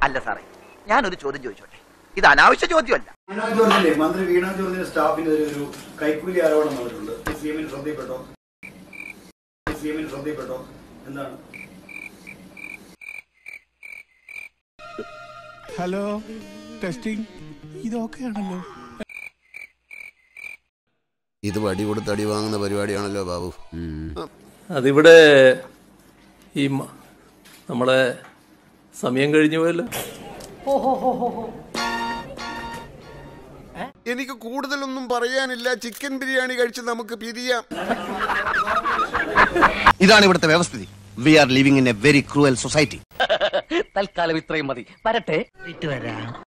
അല്ല സാറേ ഞാനൊരു ചോദ്യം ചോദിച്ചോട്ടെ ഇത് അനാവശ്യ ചോദ്യമല്ല വീണ ജോർജിന്റെ മന്ത്രി വീണ ജോർജിന്റെ സ്റ്റാഫിനെതിരെ ഒരു കൈക്കൂലി ആരോപണം വന്നിട്ടുണ്ട് സി എമ്മിന് ശ്രദ്ധയിൽപ്പെട്ടോ സി എമ്മിന് ശ്രദ്ധയിൽപ്പെട്ടോ എന്താണ് ഹലോ ടെസ്റ്റിംഗ് ഇതൊക്കെയാണല്ലോ ഇത് വടി കൊടുത്ത് അടി വാങ്ങുന്ന പരിപാടിയാണല്ലോ ബാബു അതിവിടെ ഈ മ- നമ്മളെ സമയം കഴിഞ്ഞു പോയല്ലോ എനിക്ക് കൂടുതലൊന്നും പറയാനില്ല ചിക്കൻ ബിരിയാണി കഴിച്ച് നമുക്ക് പിരിയാം ഇതാണ് ഇവിടുത്തെ വ്യവസ്ഥിതി we are living in a very cruel society തൽക്കാലം ഇത്രയും മതി വരട്ടെ